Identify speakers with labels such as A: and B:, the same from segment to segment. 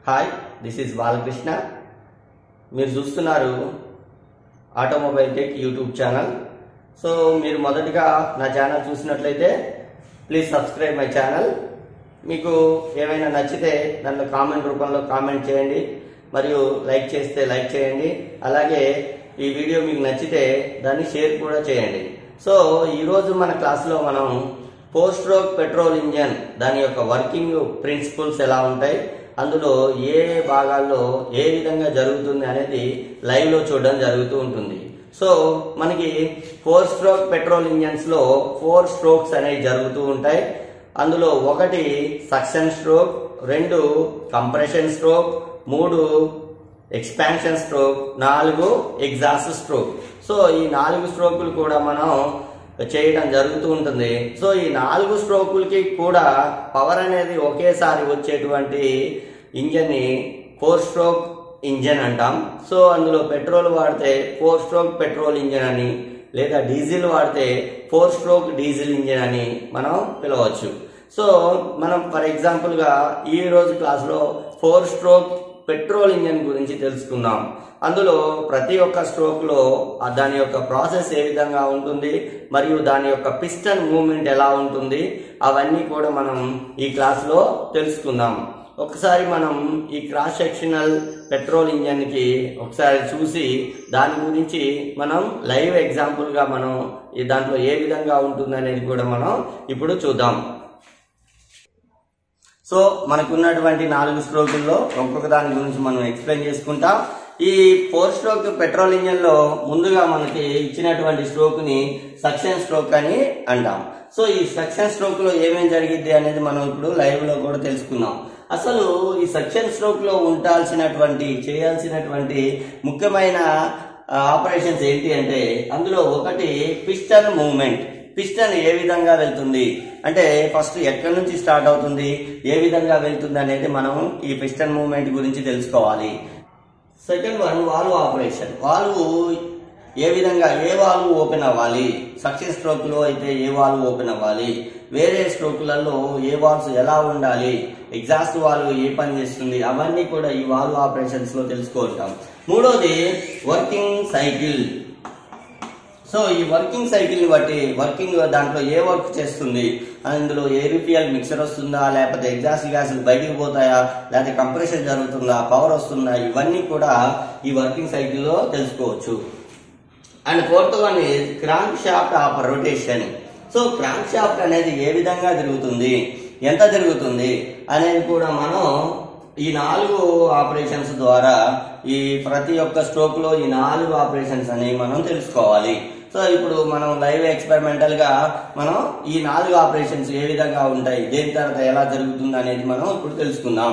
A: Hi this is Balakrishna మీరు చూస్తున్నారు automobile tech YouTube channel so మీరు మొదటిగా నా ఛానల్ చూసినట్లయితే ప్లీజ్ సబ్స్క్రైబ్ మై ఛానల్ మీకు ఏమైనా నచ్చితే నన్ను కామెంట్ రూపంలో కామెంట్ చేయండి మరియు లైక్ చేస్తే లైక్ చేయండి అలాగే ఈ వీడియో మీకు నచ్చితే దాన్ని షేర్ కూడా చేయండి సో ఈరోజు మన క్లాస్లో మనం పోస్ట్ స్ట్రోక్ పెట్రోల్ ఇంజన్ దాని యొక్క వర్కింగ్ ప్రిన్సిపల్స్ ఎలా ఉంటాయి అందులో ఏ భాగాల్లో ఏ విధంగా జరుగుతుంది అనేది లైవ్ లో చూడడం జరుగుతూ ఉంటుంది సో మనకి ఫోర్ స్ట్రోక్ పెట్రోల్ ఇంజన్స్ లో ఫోర్ స్ట్రోక్స్ అనేవి జరుగుతూ ఉంటాయి అందులో ఒకటి సక్షన్ స్ట్రోక్ రెండు కంప్రెషన్ స్ట్రోక్ మూడు ఎక్స్పాన్షన్ స్ట్రోక్ నాలుగు ఎగ్జాస్ట్ స్ట్రోక్ సో ఈ నాలుగు స్ట్రోకులు కూడా మనం చేయడం జరుగుతూ ఉంటుంది సో ఈ నాలుగు స్ట్రోకులకి కూడా పవర్ అనేది ఒకేసారి వచ్చేటువంటి ఇంజన్ ని ఫోర్ స్ట్రోక్ ఇంజన్ అంటాం సో అందులో పెట్రోల్ వాడితే ఫోర్ స్ట్రోక్ పెట్రోల్ ఇంజన్ అని లేదా డీజిల్ వాడితే ఫోర్ స్ట్రోక్ డీజిల్ ఇంజన్ అని మనం పిలవచ్చు సో మనం ఫర్ ఎగ్జాంపుల్ గా ఈ రోజు క్లాస్ లో ఫోర్ స్ట్రోక్ పెట్రోల్ ఇంజన్ గురించి తెలుసుకుందాం అందులో ప్రతి ఒక్క స్ట్రోక్ లో ఆ దాని యొక్క ప్రాసెస్ ఏ విధంగా ఉంటుంది మరియు దాని యొక్క పిస్టన్ మూవ్మెంట్ ఎలా ఉంటుంది అవన్నీ కూడా మనం ఈ క్లాస్ లో తెలుసుకుందాం ఒకసారి మనం ఈ క్రాస్ సెక్షనల్ పెట్రోల్ ఇంజన్ కి ఒకసారి చూసి దాని గురించి మనం లైవ్ ఎగ్జాంపుల్ గా మనం ఈ దాంట్లో ఏ విధంగా ఉంటుంది అనేది కూడా మనం ఇప్పుడు చూద్దాం సో మనకున్నటువంటి నాలుగు స్ట్రోకుల్లో ఒక్కొక్క దాని గురించి మనం ఎక్స్ప్లెయిన్ చేసుకుంటాం ఈ ఫోర్ స్ట్రోక్ పెట్రోల్ ఇంజన్ లో ముందుగా మనకి ఇచ్చినటువంటి స్ట్రోక్ ని సక్షన్ స్ట్రోక్ అని అంటాం సో ఈ సక్షన్ స్ట్రోక్ లో ఏమేం జరిగిద్ది అనేది మనం ఇప్పుడు లైవ్ లో కూడా తెలుసుకుందాం అసలు ఈ సక్షన్ స్ట్రోక్ లో ఉండాల్సినటువంటి చేయాల్సినటువంటి ముఖ్యమైన ఆపరేషన్స్ ఏంటి అంటే అందులో ఒకటి పిస్టన్ మూవ్మెంట్ పిస్టన్ ఏ విధంగా వెళ్తుంది అంటే ఫస్ట్ ఎక్కడి నుంచి స్టార్ట్ అవుతుంది ఏ విధంగా వెళ్తుంది అనేది మనం ఈ పిస్టన్ మూవ్మెంట్ గురించి తెలుసుకోవాలి second one valve operation valve ఏ విధంగా ఏ వాల్వ్ ఓపెన్ అవ్వాలి సక్సెస్ స్ట్రోక్ లో అయితే ఏ వాల్వ్ ఓపెన్ అవ్వాలి వేరే స్ట్రోక్లలో ఏ వాల్వ్స్ ఎలా ఉండాలి ఎగ్జాస్ట్ వాల్వ్ ఏ పని చేస్తుంది అవన్నీ కూడా ఈ వాల్వ్ ఆపరేషన్స్ లో తెలుసుకుంటాం మూడోది వర్కింగ్ సైకిల్ సో ఈ వర్కింగ్ సైకిల్ ని బట్టి వర్కింగ్ దాంట్లో ఏ వర్క్ చేస్తుంది అందులో ఏరిపిఎల్ మిక్సర్ వస్తుందా లేకపోతే ఎగ్జాస్ట్ గ్యాసులు బయటికి పోతాయా లేకపోతే కంప్రెషన్ జరుగుతుందా పవర్ వస్తుందా ఇవన్నీ కూడా ఈ వర్కింగ్ సైకిల్లో తెలుసుకోవచ్చు and fourth one is crankshaft of rotation so crankshaft అనేది ఏ విధంగా తిరుగుతుంది ఎంత తిరుగుతుంది అనేది కూడా మనం ఈ నాలుగు ఆపరేషన్స్ ద్వారా ఈ ప్రతి ఒక్క స్ట్రోక్ లో ఈ నాలుగు ఆపరేషన్స్ అనేవి మనం తెలుసుకోవాలి సో ఇప్పుడు మనం లైవ్ ఎక్స్పెరిమెంటల్ గా మనం ఈ నాలుగు ఆపరేషన్స్ ఏ విధంగా ఉంటాయి దేని తర్వాత ఎలా జరుగుతుంది అనేది మనం ఇప్పుడు తెలుసుకుందాం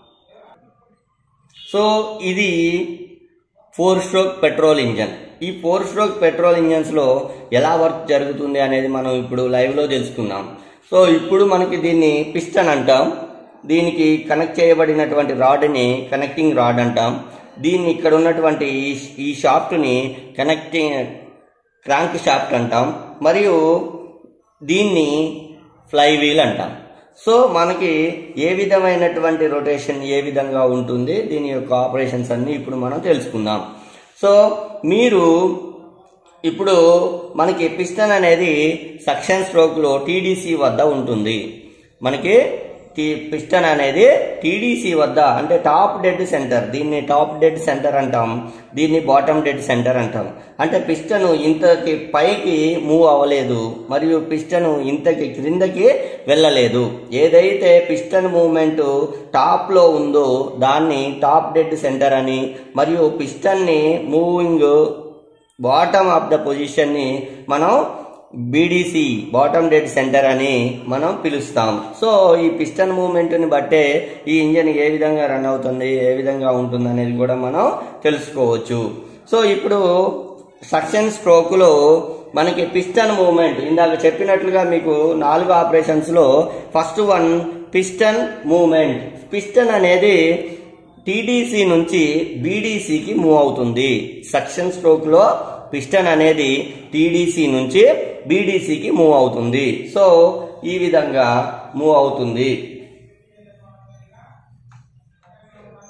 A: సో ఇది ఫోర్ స్ట్రోక్ పెట్రోల్ ఇంజన్ ఈ ఫోర్ స్ట్రోక్ పెట్రోల్ ఇంజన్స్ లో ఎలా వర్క్ జరుగుతుంది అనేది మనం ఇప్పుడు లైవ్ లో తెలుసుకుందాం సో ఇప్పుడు మనకి దీన్ని పిస్టన్ అంటాం దీనికి కనెక్ట్ చేయబడినటువంటి రాడ్ని కనెక్టింగ్ రాడ్ అంటాం దీన్ని ఇక్కడ ఉన్నటువంటి ఈ- ఈ షాఫ్ట్ని కనెక్టింగ్ క్రాంక్ షాఫ్ట్ అంటాం మరియు దీన్ని ఫ్లై వీల్ అంటాం సో మనకి ఏ విధమైనటువంటి రొటేషన్ ఏ విధంగా ఉంటుంది దీని యొక్క ఆపరేషన్స్ అన్ని ఇప్పుడు మనం తెలుసుకుందాం సో మీరు ఇప్పుడు మనకి పిస్టన్ అనేది సక్షన్ స్ట్రోక్ లో టీడీసీ వద్ద ఉంటుంది మనకి టీ- పిస్టన్ అనేది టీడీసీ వద్ద అంటే టాప్ డెడ్ సెంటర్ దీన్ని టాప్ డెడ్ సెంటర్ అంటాం దీన్ని బాటమ్ డెడ్ సెంటర్ అంటాం అంటే పిస్టన్ ఇంతకి పైకి మూవ్ అవ్వలేదు మరియు పిస్టన్ ఇంతకి క్రిందకి వెళ్ళలేదు ఏదైతే పిస్టన్ మూవ్మెంట్ టాప్ లో ఉందో దాన్ని టాప్ డెడ్ సెంటర్ అని మరియు పిస్టన్ ని moving bottom of the position ని మనం బీడీసీ బాటమ్ డెడ్ సెంటర్ అని మనం పిలుస్తాం సో ఈ పిస్టన్ మూవ్మెంట్ ని బట్టే ఈ ఇంజన్ ఏ విధంగా రన్ అవుతుంది ఏ విధంగా ఉంటుంది అనేది కూడా మనం తెలుసుకోవచ్చు సో ఇప్పుడు సక్షన్ స్ట్రోక్ లో మనకి పిస్టన్ మూవ్మెంట్ ఇందాక చెప్పినట్లుగా మీకు నాలుగు ఆపరేషన్స్ లో first one piston movement piston అనేది టీడీసీ నుంచి బీడీసీకి మూవ్ అవుతుంది సక్షన్ స్ట్రోక్ లో పిస్టన్ అనేది టీడీసీ నుంచి బీడీసీకి మూవ్ అవుతుంది సో ఈ విధంగా మూవ్ అవుతుంది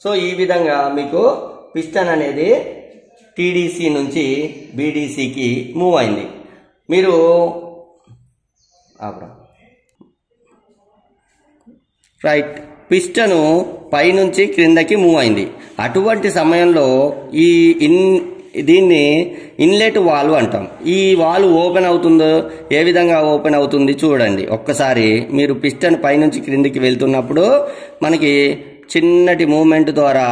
A: సో ఈ విధంగా మీకు పిస్టన్ అనేది టీడీసీ నుంచి బీడీసీకి మూవ్ అయింది మీరు ఆపరా. రైట్ పిస్టను పైనుంచి క్రిందకి మూవ్ అయింది అటువంటి సమయంలో ఈ ఇన్ దీన్ని ఇన్లెట్ వాల్వ్ అంటాం ఈ వాల్వ్ ఓపెన్ అవుతుందో ఏ విధంగా ఓపెన్ అవుతుంది చూడండి ఒక్కసారి మీరు పిస్టన్ పైనుంచి క్రిందికి వెళ్తున్నప్పుడు మనకి చిన్నటి మూమెంట్ ద్వారా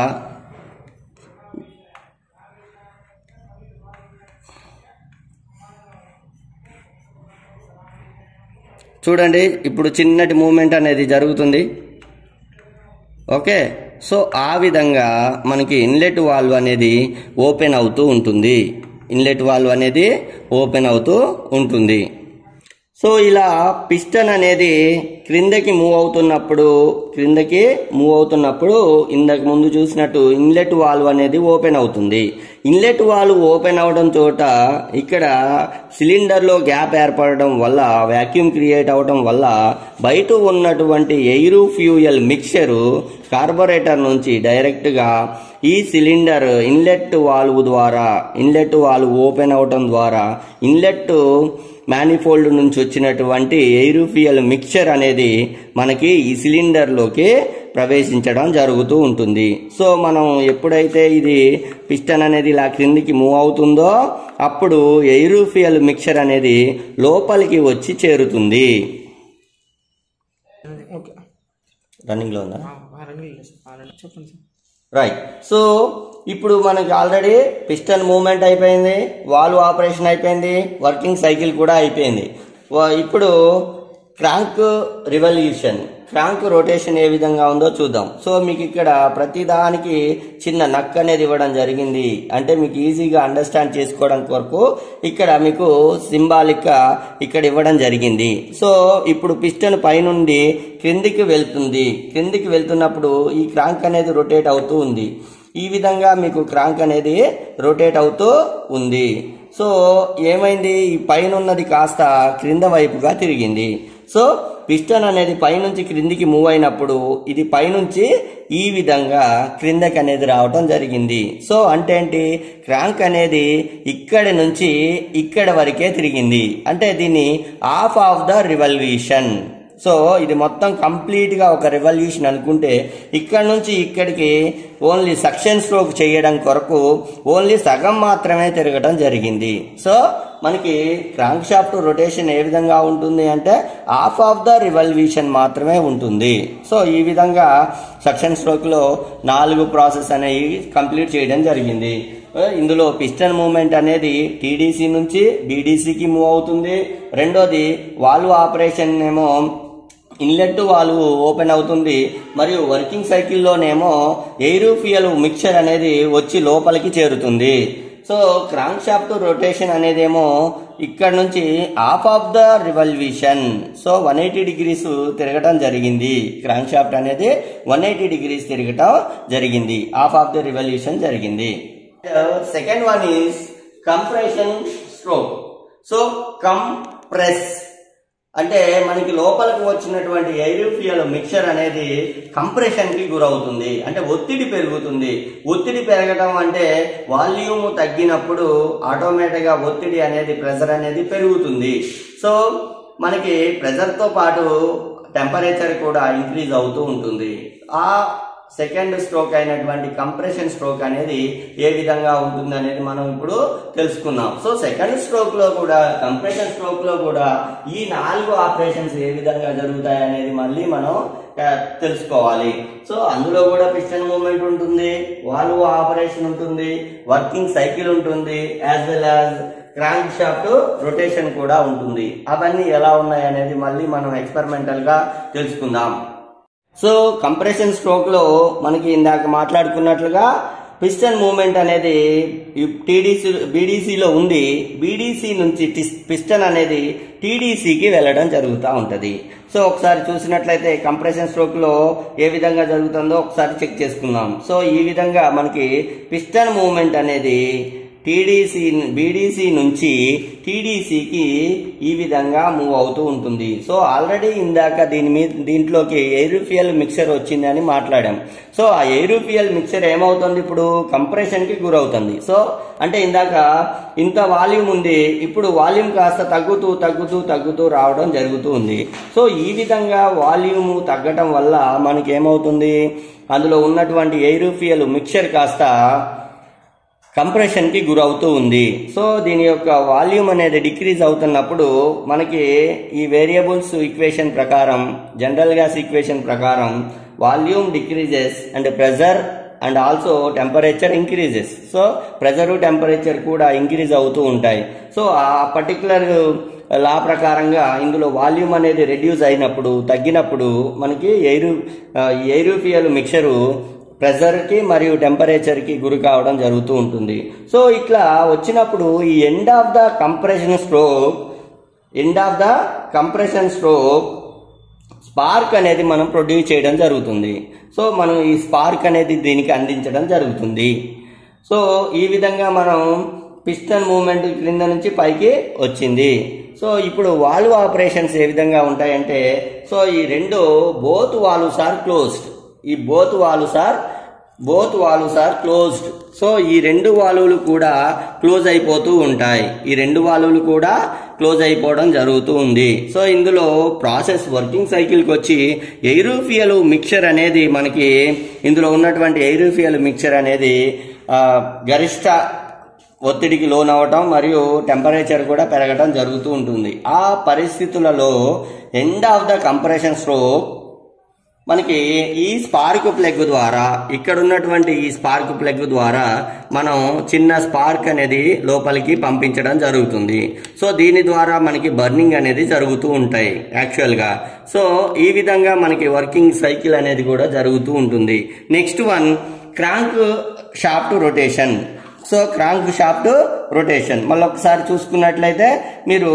A: చూడండి ఇప్పుడు చిన్నటి మూమెంట్ అనేది జరుగుతుంది ఓకే సో ఆ విధంగా మనకి ఇన్లెట్ వాల్వ్ అనేది ఓపెన్ అవుతూ ఉంటుంది ఇన్లెట్ వాల్వ్ అనేది ఓపెన్ అవుతూ ఉంటుంది సో ఇలా పిస్టన్ అనేది క్రిందకి మూవ్ అవుతున్నప్పుడు క్రిందకి మూవ్ అవుతున్నప్పుడు ఇంతకు ముందు చూసినట్టు ఇన్లెట్ వాల్వ్ అనేది ఓపెన్ అవుతుంది ఇన్లెట్ వాల్వ్ ఓపెన్ అవడం చోట ఇక్కడ సిలిండర్లో గ్యాప్ ఏర్పడడం వల్ల వ్యాక్యూమ్ క్రియేట్ అవడం వల్ల బయట ఉన్నటువంటి ఎయిర్ ఫ్యూయల్ మిక్చరు కార్బొరేటర్ నుంచి డైరెక్ట్గా ఈ సిలిండర్ ఇన్లెట్ వాల్వ్ ద్వారా ఇన్లెట్ వాల్వ్ ఓపెన్ అవడం ద్వారా ఇన్లెట్ మ్యానిఫోల్డ్ నుంచి వచ్చినటువంటి ఎయిర్ ఫ్యూయల్ మిక్చర్ అనేది మనకి ఈ సిలిండర్లోకి ప్రవేశించడం జరుగుతూ ఉంటుంది సో మనం ఎప్పుడైతే ఇది పిస్టన్ అనేది ఇలా క్రిందికి మూవ్ అవుతుందో అప్పుడు ఎయిర్ ఫ్యూయల్ మిక్చర్ అనేది లోపలికి వచ్చి చేరుతుంది
B: ఓకే
A: రన్నింగ్లో ఉందా
B: రండి సార్ చెప్పండి సార్
A: రైట్ సో ఇప్పుడు మనకి ఆల్రెడీ పిస్టన్ మూవ్మెంట్ అయిపోయింది వాల్వ్ ఆపరేషన్ అయిపోయింది వర్కింగ్ సైకిల్ కూడా అయిపోయింది వా- ఇప్పుడు క్రాంక్ రివల్యూషన్ క్రాంక్ రొటేషన్ ఏ విధంగా ఉందో చూద్దాం సో మీకు ఇక్కడ ప్రతిదానికి చిన్న నక్ అనేది ఇవ్వడం జరిగింది అంటే మీకు ఈజీగా అండర్స్టాండ్ చేసుకోవడం కొరకు ఇక్కడ మీకు సింబాలిక్ ఇక్కడ ఇవ్వడం జరిగింది సో ఇప్పుడు పిస్టన్ పైనుండి క్రిందికి వెళ్తుంది క్రిందికి వెళ్తున్నప్పుడు ఈ క్రాంక్ అనేది రొటేట్ అవుతూ ఉంది ఈ విధంగా మీకు క్రాంక్ అనేది రొటేట్ అవుతూ ఉంది సో ఏమైంది ఈ పైన ఉన్నది కాస్త క్రింద వైపుగా తిరిగింది సో పిస్టన్ అనేది పైనుంచి క్రిందికి మూవ్ అయినప్పుడు ఇది పైనుంచి ఈ విధంగా క్రిందకి అనేది రావటం జరిగింది సో అంటే ఏంటి క్రాంక్ అనేది ఇక్కడి నుంచి ఇక్కడ వరకే తిరిగింది అంటే దీన్ని half of the revolution so ఇది మొత్తం కంప్లీట్ గా ఒక రెవల్యూషన్ అనుకుంటే ఇక్కడ నుంచి ఇక్కడికి ఓన్లీ సక్షన్ స్ట్రోక్ చేయడం కొరకు ఓన్లీ సగం మాత్రమే తిరగడం జరిగింది సో మనకి క్రాంక్ షాఫ్ట్ రొటేషన్ ఏ విధంగా ఉంటుంది అంటే హాఫ్ ఆఫ్ ద రివల్యూషన్ మాత్రమే ఉంటుంది సో ఈ విధంగా సక్షన్ స్ట్రోక్ లో నాలుగు ప్రాసెస్ అనేవి కంప్లీట్ చేయడం జరిగింది ఇందులో పిస్టన్ మూవ్మెంట్ అనేది టీడీసీ నుంచి బీడీసీకి మూవ్ అవుతుంది రెండోది వాల్వ్ ఆపరేషన్ ఏమో ఇన్లెట్ వాల్వ్ ఓపెన్ అవుతుంది మరియు వర్కింగ్ సైకిల్లోనేమో ఎయిర్ ఫ్యూయల్ మిక్చర్ అనేది వచ్చి లోపలికి చేరుతుంది సో క్రాంక్ షాఫ్ట్ రొటేషన్ అనేదేమో ఇక్కడ నుంచి half of the revolution so one eighty degrees తిరగటం జరిగింది క్రాంక్ షాఫ్ట్ అనేది వన్ ఎయిటీ డిగ్రీస్ తిరగటం జరిగింది హాఫ్ ఆఫ్ ద రివల్యూషన్ జరిగింది second one is compression stroke so compress అంటే మనకి లోపలికి వచ్చినటువంటి ఎయిర్ ఫ్యూయల్ మిక్చర్ అనేది కంప్రెషన్ కి గురవుతుంది అంటే ఒత్తిడి పెరుగుతుంది ఒత్తిడి పెరగడం అంటే వాల్యూమ్ తగ్గినప్పుడు ఆటోమేటిక్ గా ఒత్తిడి అనేది ప్రెషర్ అనేది పెరుగుతుంది సో మనకి ప్రెషర్ తో పాటు టెంపరేచర్ కూడా ఇంక్రీజ్ అవుతూ ఉంటుంది ఆ సెకండ్ స్ట్రోక్ అయినటువంటి కంప్రెషన్ స్ట్రోక్ అనేది ఏ విధంగా ఉంటుంది అనేది మనం ఇప్పుడు తెలుసుకుందాం సో సెకండ్ స్ట్రోక్ లో కూడా కంప్రెషన్ స్ట్రోక్ లో కూడా ఈ నాలుగు ఆపరేషన్స్ ఏ విధంగా జరుగుతాయి అనేది మళ్ళీ మనం ఆ, తెలుసుకోవాలి సో అందులో కూడా పిస్టన్ మూవ్మెంట్ ఉంటుంది వాల్వ్ ఆపరేషన్ ఉంటుంది వర్కింగ్ సైకిల్ ఉంటుంది as well as crankshaft rotation కూడా ఉంటుంది అవన్నీ ఎలా ఉన్నాయి అనేది మళ్ళీ మనం ఎక్స్పెరిమెంటల్ గా తెలుసుకుందాం సో కంప్రెషన్ స్ట్రోక్ లో మనకి ఇందాక మాట్లాడుకున్నట్లుగా పిస్టన్ మూవ్మెంట్ అనేది టీడీసీ బీడీసీలో ఉంది బీడీసీ నుంచి టిస్- పిస్టన్ అనేది టీడీసీకి వెళ్ళడం జరుగుతూ ఉంటది సో ఒకసారి చూసినట్లయితే కంప్రెషన్ స్ట్రోక్ లో ఏ విధంగా జరుగుతుందో ఒకసారి చెక్ చేసుకుందాం సో ఈ విధంగా మనకి పిస్టన్ మూవ్మెంట్ అనేది టీడీసీ బీడీసీ నుంచి టీడీసీకి ఈ విధంగా మూవ్ అవుతూ ఉంటుంది సో ఆల్రెడీ ఇందాక దీని మీద దీంట్లోకి ఎయిరుఫియల్ మిక్సర్ వచ్చిందని మాట్లాడాం సో ఆ ఎయిరుఫియల్ మిక్సర్ ఏమవుతుంది ఇప్పుడు కంప్రెషన్కి గురవుతుంది సో అంటే ఇందాక ఇంత వాల్యూమ్ ఉంది ఇప్పుడు వాల్యూమ్ కాస్త తగ్గుతూ తగ్గుతూ తగ్గుతూ రావడం జరుగుతూ ఉంది సో ఈ విధంగా వాల్యూమ్ తగ్గటం వల్ల మనకి ఏమవుతుంది అందులో ఉన్నటువంటి ఎయిరుఫియల్ మిక్చర్ కాస్త కంప్రెషన్కి గురవుతూ ఉంది సో దీని యొక్క వాల్యూమ్ అనేది డిక్రీజ్ అవుతున్నప్పుడు మనకి ఈ వేరియబుల్స్ ఈక్వేషన్ ప్రకారం జనరల్ గ్యాస్ ఈక్వేషన్ ప్రకారం volume decreases and pressure and also temperature increases so pressure temperature కూడా ఇంక్రీజ్ అవుతూ ఉంటాయి సో ఆ పర్టికులర్ లా ప్రకారంగా ఇందులో వాల్యూమ్ అనేది రెడ్యూస్ అయినప్పుడు తగ్గినప్పుడు మనకి ఎయిరు ఎయిరుఫియల్ మిక్చరు ప్రెషర్కి మరియు టెంపరేచర్కి గురి కావడం జరుగుతూ ఉంటుంది సో ఇట్లా వచ్చినప్పుడు ఈ end of the compression stroke end of the compression stroke spark అనేది మనం ప్రొడ్యూస్ చేయడం జరుగుతుంది సో మనం ఈ స్పార్క్ అనేది దీనికి అందించడం జరుగుతుంది సో ఈ విధంగా మనం పిస్టన్ మూమెంట్ క్రింద నుంచి పైకి వచ్చింది సో ఇప్పుడు వాల్వ్ ఆపరేషన్స్ ఏ విధంగా ఉంటాయంటే సో ఈ రెండు బోత్ వాల్వ్స్ ఆర్ క్లోజ్డ్ ఈ both valves are both valves are closed so ఈ రెండు వాల్వులు కూడా క్లోజ్ అయిపోతూ ఉంటాయి ఈ రెండు వాల్వులు కూడా క్లోజ్ అయిపోవడం జరుగుతూ ఉంది సో ఇందులో ప్రాసెస్ వర్కింగ్ సైకిల్కి వచ్చి ఎయిరోఫియల్ మిక్చర్ అనేది మనకి ఇందులో ఉన్నటువంటి ఎయిరోఫియల్ మిక్చర్ అనేది ఆ, గరిష్ట ఒత్తిడికి లోన్ అవ్వటం మరియు టెంపరేచర్ కూడా పెరగటం జరుగుతూ ఉంటుంది ఆ పరిస్థితులలో end of the compression stroke మనకి ఈ స్పార్క్ ప్లగ్ ద్వారా ఇక్కడ ఉన్నటువంటి ఈ స్పార్క్ ప్లగ్ ద్వారా మనం చిన్న స్పార్క్ అనేది లోపలికి పంపించడం జరుగుతుంది సో దీని ద్వారా మనకి బర్నింగ్ అనేది జరుగుతూ ఉంటాయి యాక్చువల్గా సో ఈ విధంగా మనకి వర్కింగ్ సైకిల్ అనేది కూడా జరుగుతూ ఉంటుంది next one crankshaft rotation so crankshaft rotation మళ్ళీ ఒకసారి చూసుకున్నట్లయితే మీరు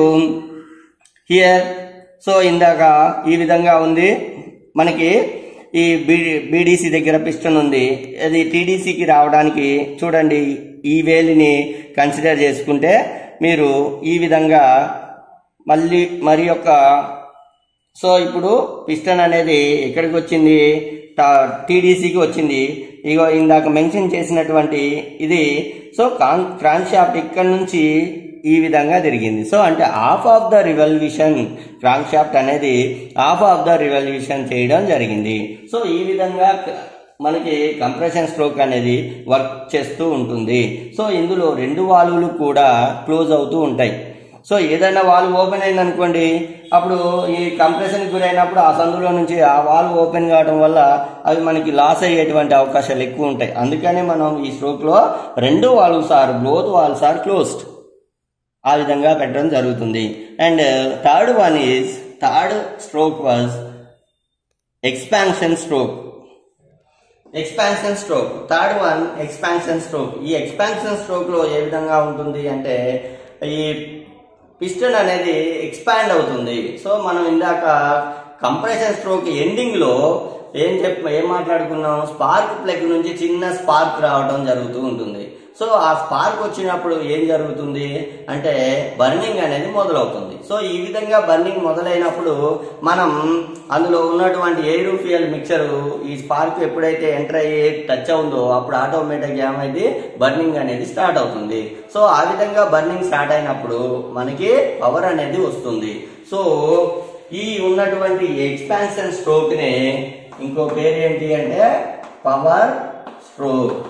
A: హియర్ సో ఇందాక ఈ విధంగా ఉంది మనకి ఈ బీడీ బీడీసీ దగ్గర పిస్టన్ ఉంది అది టీడీసీకి రావడానికి చూడండి ఈ వేలిని కన్సిడర్ చేసుకుంటే మీరు ఈ విధంగా మళ్ళీ మరి యొక్క సో ఇప్పుడు పిస్టన్ అనేది ఎక్కడికి వచ్చింది టీడీసీకి వచ్చింది ఇగో ఇందాక మెన్షన్ చేసినటువంటి ఇది సో కాన్ క్రాన్ షాఫ్ట్ ఇక్కడ నుంచి ఈ విధంగా తిరిగింది సో అంటే half of the revolution crankshaft అనేది హాఫ్ ఆఫ్ ద రివల్యూషన్ చేయడం జరిగింది సో ఈ విధంగా క- మనకి కంప్రెషన్ స్ట్రోక్ అనేది వర్క్ చేస్తూ ఉంటుంది సో ఇందులో రెండు వాల్వులు కూడా క్లోజ్ అవుతూ ఉంటాయి సో ఏదైనా వాల్వ్ ఓపెన్ అయింది అనుకోండి అప్పుడు ఈ కంప్రెషన్ గురైనప్పుడు ఆ సందులో నుంచి ఆ వాల్వ్ ఓపెన్ కావడం వల్ల అవి మనకి లాస్ అయ్యేటువంటి అవకాశాలు ఎక్కువ ఉంటాయి అందుకనే మనం ఈ స్ట్రోక్ లో రెండు valves are both valves are closed ఆ విధంగా పెట్టడం జరుగుతుంది and third one is third stroke was expansion stroke expansion stroke third one expansion stroke ఈ ఎక్స్పాన్షన్ స్ట్రోక్ లో ఏ విధంగా ఉంటుంది అంటే ఈ పిస్టన్ అనేది ఎక్స్పాండ్ అవుతుంది సో మనం ఇందాక కంప్రెషన్ స్ట్రోక్ ఎండింగ్ లో ఏం చెప్ ఏం మాట్లాడుకున్నాం స్పార్క్ ప్లగ్ నుంచి చిన్న స్పార్క్ రావడం జరుగుతూ ఉంటుంది సో ఆ స్పార్క్ వచ్చినప్పుడు ఏం జరుగుతుంది అంటే బర్నింగ్ అనేది మొదలవుతుంది సో ఈ విధంగా బర్నింగ్ మొదలైనప్పుడు మనం అందులో ఉన్నటువంటి ఎయిరోఫియల్ మిక్చర్ ఈ స్పార్క్ ఎప్పుడైతే ఎంటర్ అయ్యి టచ్ అవుందో అప్పుడు ఆటోమేటిక్ ఏమైంది బర్నింగ్ అనేది స్టార్ట్ అవుతుంది సో ఆ విధంగా బర్నింగ్ స్టార్ట్ అయినప్పుడు మనకి పవర్ అనేది వస్తుంది సో ఈ ఉన్నటువంటి ఎక్స్పాన్షన్ స్ట్రోక్ ని ఇంకో పేరు ఏంటి అంటే పవర్ స్ట్రోక్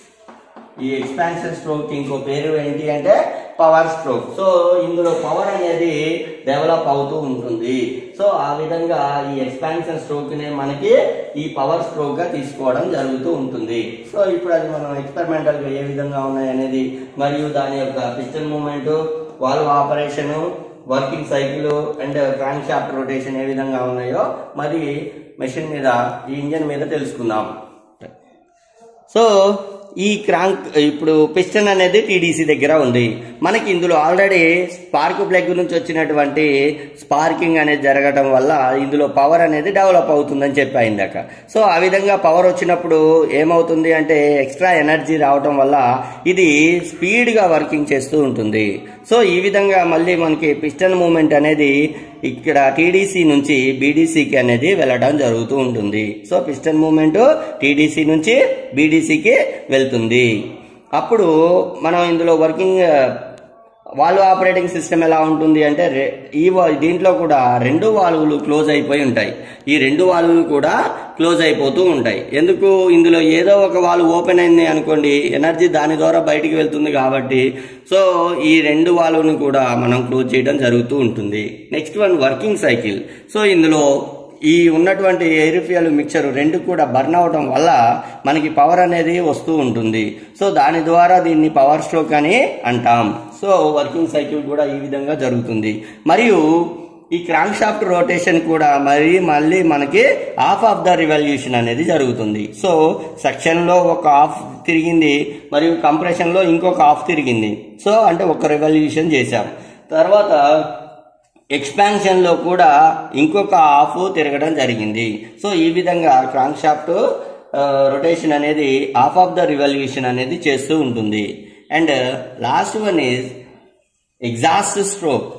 A: ఈ ఎక్స్పాన్షన్ స్ట్రోక్ ఇంకో పేరు ఏంటి అంటే పవర్ స్ట్రోక్ సో ఇందులో పవర్ అనేది డెవలప్ అవుతూ ఉంటుంది సో ఆ విధంగా ఈ ఎక్స్పాన్షన్ స్ట్రోక్ నే మనకి ఈ పవర్ స్ట్రోక్ గా తీసుకోవడం జరుగుతూ ఉంటుంది సో ఇప్పుడు అది మనం ఎక్స్పెరిమెంటల్ గా ఏ విధంగా ఉన్నాయి అనేది మరియు దాని యొక్క piston moment valve operation working cycle and crankshaft rotation ఏ విధంగా ఉన్నాయో మరి మెషిన్ మీద ఈ ఇంజన్ మీద తెలుసుకుందాం సో ఈ క్రాంక్ ఇప్పుడు పిస్టన్ అనేది టీడీసీ దగ్గర ఉంది మనకి ఇందులో ఆల్రెడీ స్పార్క్ ప్లగ్ నుంచి వచ్చినటువంటి స్పార్కింగ్ అనేది జరగడం వల్ల ఇందులో పవర్ అనేది డెవలప్ అవుతుందని చెప్పా ఇందాక సో ఆ విధంగా పవర్ వచ్చినప్పుడు ఏమవుతుంది అంటే ఎక్స్ట్రా ఎనర్జీ రావటం వల్ల ఇది స్పీడ్గా వర్కింగ్ చేస్తూ ఉంటుంది సో ఈ విధంగా మళ్ళీ మనకి పిస్టన్ మూమెంట్ అనేది ఇక్కడ టీడీసీ నుంచి బీడీసీకి అనేది వెళ్ళడం జరుగుతూ ఉంటుంది సో పిస్టన్ మూమెంట్ టీడీసీ నుంచి బీడీసీకి వెళ్తుంది అప్పుడు మనం ఇందులో వర్కింగ్ వాల్వ్ ఆపరేటింగ్ సిస్టమ్ ఎలా ఉంటుంది అంటే రె- ఈ వా- దీంట్లో కూడా రెండు వాల్వులు క్లోజ్ అయిపోయి ఉంటాయి ఈ రెండు వాల్వులు కూడా క్లోజ్ అయిపోతూ ఉంటాయి ఎందుకు ఇందులో ఏదో ఒక వాల్వ్ ఓపెన్ అయింది అనుకోండి ఎనర్జీ దాని ద్వారా బయటికి వెళ్తుంది కాబట్టి సో ఈ రెండు వాల్వ్ని కూడా మనం క్లోజ్ చేయడం జరుగుతూ ఉంటుంది next one working cycle so ఇందులో ఈ ఉన్నటువంటి ఎయిర్ ఫ్యూయల్ మిక్చర్ రెండు కూడా బర్న్ అవడం వల్ల మనకి పవర్ అనేది వస్తూ ఉంటుంది సో దాని ద్వారా దీన్ని పవర్ స్ట్రోక్ అని అంటాం సో వర్కింగ్ సైకిల్ కూడా ఈ విధంగా జరుగుతుంది మరియు ఈ క్రాంక్ షాఫ్ట్ రొటేషన్ కూడా మరి మళ్ళీ మనకి హాఫ్ ఆఫ్ ద రివల్యూషన్ అనేది జరుగుతుంది సో సెక్షన్ లో ఒక హాఫ్ తిరిగింది మరియు కంప్రెషన్ లో ఇంకొక హాఫ్ తిరిగింది సో అంటే ఒక రివల్యూషన్ చేశాం తర్వాత ఎక్స్పాన్షన్ లో కూడా ఇంకొక హాఫ్ తిరగడం జరిగింది సో ఈ విధంగా క్రాంక్ షాఫ్ట్ రొటేషన్ అనేది హాఫ్ ఆఫ్ ద రివల్యూషన్ అనేది చేస్తూ ఉంటుంది and last one is exhaust stroke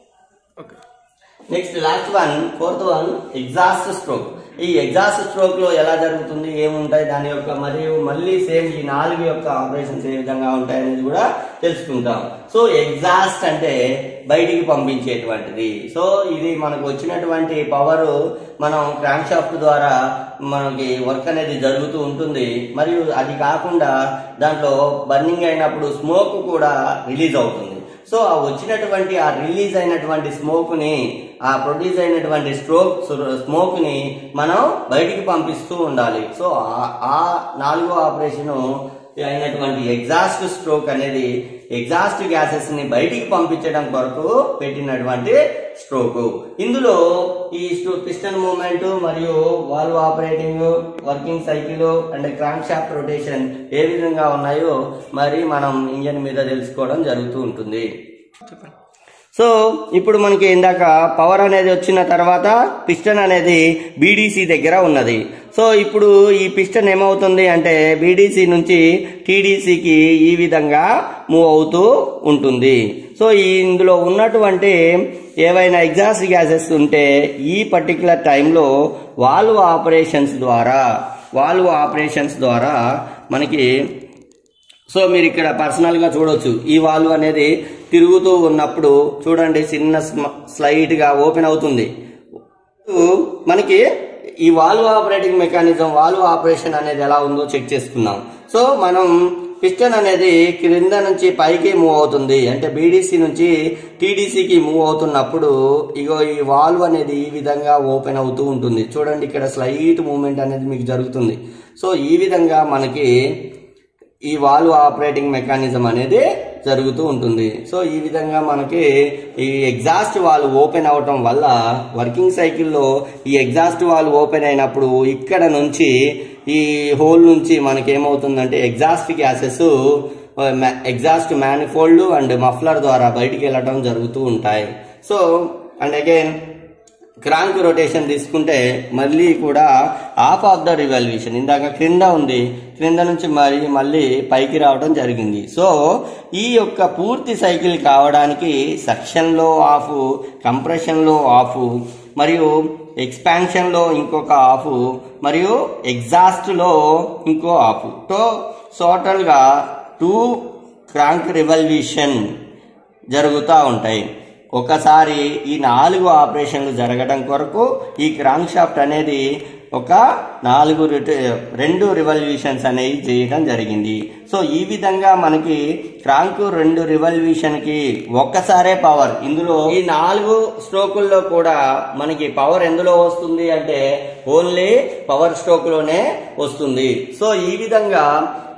B: okay
A: next last one fourth one exhaust stroke ఈ ఎగ్జాస్ట్ స్ట్రోక్ లో ఎలా జరుగుతుంది ఏముంటాయి దాని యొక్క మరియు మళ్ళీ సేమ్ ఈ నాలుగు యొక్క ఆపరేషన్స్ ఏ విధంగా ఉంటాయి అనేది కూడా తెలుసుకుంటాం సో ఎగ్జాస్ట్ అంటే బయటికి పంపించేటువంటిది సో ఇది మనకు వచ్చినటువంటి పవర్ మనం క్రాంక్ షాఫ్ట్ ద్వారా మనకి వర్క్ అనేది జరుగుతూ ఉంటుంది మరియు అది కాకుండా దాంట్లో బర్నింగ్ అయినప్పుడు స్మోక్ కూడా రిలీజ్ అవుతుంది సో ఆ వచ్చినటువంటి ఆ రిలీజ్ అయినటువంటి స్మోక్ ని ఆ ప్రొడ్యూస్ అయినటువంటి స్ట్రోక్ స్మోక్ ని మనం బయటికి పంపిస్తూ ఉండాలి సో ఆ- ఆ నాలుగో ఆపరేషన్ అయినటువంటి ఎగ్జాస్ట్ స్ట్రోక్ అనేది ఎగ్జాస్ట్ గ్యాసెస్ ని బయటికి పంపించడం కొరకు పెట్టినటువంటి స్ట్రోక్ ఇందులో ఈ పిస్టన్ మూమెంట్ మరియు valve operating working cycle and crankshaft rotation ఏ విధంగా ఉన్నాయో మరి మనం ఇంజన్ మీద తెలుసుకోవడం జరుగుతూ ఉంటుంది
B: చెప్పండి
A: సో ఇప్పుడు మనకి ఇందాక పవర్ అనేది వచ్చిన తర్వాత పిస్టన్ అనేది బీడీసీ దగ్గర ఉన్నది సో ఇప్పుడు ఈ పిస్టన్ ఏమవుతుంది అంటే బీడీసీ నుంచి టీడీసీకి ఈ విధంగా మూవ్ అవుతూ ఉంటుంది సో ఈ ఇందులో ఉన్నటువంటి ఏవైనా ఎగ్జాస్ట్ గ్యాసెస్ ఉంటే ఈ పర్టికులర్ టైంలో వాల్వ్ ఆపరేషన్స్ ద్వారా వాల్వ్ ఆపరేషన్స్ ద్వారా మనకి సో మీరు ఇక్కడ పర్సనల్ గా చూడొచ్చు ఈ వాల్వ్ అనేది తిరుగుతూ ఉన్నప్పుడు చూడండి చిన్న స్లైట్ గా ఓపెన్ అవుతుంది మనకి ఈ valve operating mechanism valve operation అనేది ఎలా ఉందో చెక్ చేసుకున్నాం సో మనం పిస్టన్ అనేది క్రింద నుంచి పైకి మూవ్ అవుతుంది అంటే బీడీసీ నుంచి టీడీసీకి మూవ్ అవుతున్నప్పుడు ఇగో ఈ వాల్వ్ అనేది ఈ విధంగా ఓపెన్ అవుతూ ఉంటుంది చూడండి ఇక్కడ స్లైట్ మూమెంట్ అనేది మీకు జరుగుతుంది సో ఈ విధంగా మనకి ఈ వాల్వ్ ఆపరేటింగ్ మెకానిజం అనేది జరుగుతూ ఉంటుంది సో ఈ విధంగా మనకి ఈ ఎగ్జాస్ట్ వాల్వ్ ఓపెన్ అవటం వల్ల వర్కింగ్ సైకిల్లో ఈ ఎగ్జాస్ట్ వాల్వ్ ఓపెన్ అయినప్పుడు ఇక్కడ నుంచి ఈ హోల్ నుంచి మనకి ఏమవుతుందంటే exhaust gases exhaust manifold and muffler ద్వారా బయటికి వెళ్ళడం జరుగుతూ ఉంటాయి so and again crank rotation తీసుకుంటే మళ్ళీ కూడా హాఫ్ ఆఫ్ ద రివల్యూషన్ ఇందాక క్రింద ఉంది క్రింద నుంచి మరి మళ్ళీ పైకి రావడం జరిగింది సో ఈ యొక్క పూర్తి సైకిల్ కావడానికి సక్షన్లో ఆఫ్ కంప్రెషన్లో ఆఫ్ మరియు ఎక్స్పాన్షన్లో ఇంకొక ఆఫ్ మరియు ఎగ్జాస్ట్లో ఇంకో ఆఫ్ సో టోటల్గా టూ క్రాంక్ రివల్యూషన్ జరుగుతూ ఉంటాయి ఒకసారి ఈ నాలుగు ఆపరేషన్లు జరగడం కొరకు ఈ క్రాంక్ షాఫ్ట్ అనేది ఒక నాలుగు రిట- రెండు రివల్యూషన్స్ అనేవి చేయడం జరిగింది సో ఈ విధంగా మనకి క్రాంక్ రెండు రివల్యూషన్ కి ఒక్కసారే పవర్ ఇందులో ఈ నాలుగు స్ట్రోకుల్లో కూడా మనకి పవర్ ఎందులో వస్తుంది అంటే ఓన్లీ పవర్ స్ట్రోక్ లోనే వస్తుంది సో ఈ విధంగా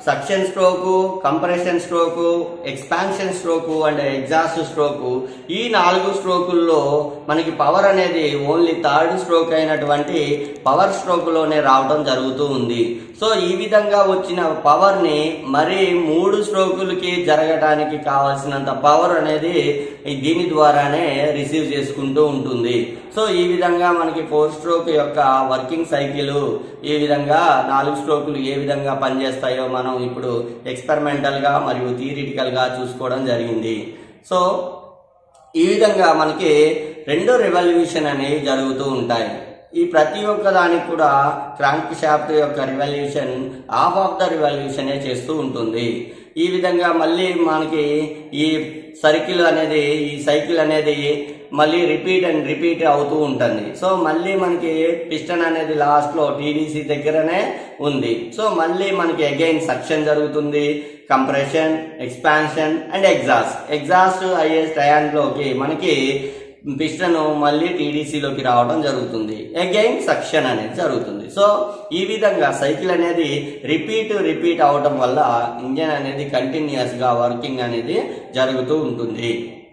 A: suction stroke compression stroke expansion stroke and exhaust stroke ఈ నాలుగు స్ట్రోకుల్లో మనకి పవర్ అనేది ఓన్లీ థర్డ్ స్ట్రోక్ అయినటువంటి పవర్ స్ట్రోకులోనే రావడం జరుగుతూ ఉంది సో ఈ విధంగా వచ్చిన పవర్ ని మరి మూడు స్ట్రోకులకి జరగడానికి కావాల్సినంత పవర్ అనేది దీని ద్వారానే రిసీవ్ చేసుకుంటూ ఉంటుంది సో ఈ విధంగా మనకి ఫోర్ స్ట్రోక్ యొక్క వర్కింగ్ సైకిల్ ఈ విధంగా నాలుగు స్ట్రోకులు ఏ విధంగా పనిచేస్తాయో మనం ఇప్పుడు ఎక్స్పెరిమెంటల్ గా మరియు థియరిటికల్ గా చూసుకోవడం జరిగింది సో ఈ విధంగా మనకి రెండో రెవల్యూషన్ అనేవి జరుగుతూ ఉంటాయి ఈ ప్రతి ఒక్క దానికి కూడా క్రాంక్ షాఫ్ట్ యొక్క revolution half of the revolution చేస్తూ ఉంటుంది ఈ విధంగా మళ్ళీ మనకి ఈ సర్కిల్ అనేది ఈ సైకిల్ అనేది మళ్ళీ రిపీట్ అండ్ రిపీట్ అవుతూ ఉంటుంది సో మళ్ళీ మనకి పిస్టన్ అనేది లాస్ట్ లో టీడీసీ దగ్గరనే ఉంది సో మళ్ళీ మనకి అగైన్ సక్షన్ జరుగుతుంది compression expansion and exhaust exhaust అయ్యే టయాన్లోకి మనకి పిస్టన్ మళ్ళీ టీడీసీలోకి రావడం జరుగుతుంది అగైన్ సక్షన్ అనేది జరుగుతుంది సో ఈ విధంగా సైకిల్ అనేది రిపీట్ రిపీట్ అవడం వల్ల ఇంజన్ అనేది కంటిన్యూస్ గా వర్కింగ్ అనేది జరుగుతూ ఉంటుంది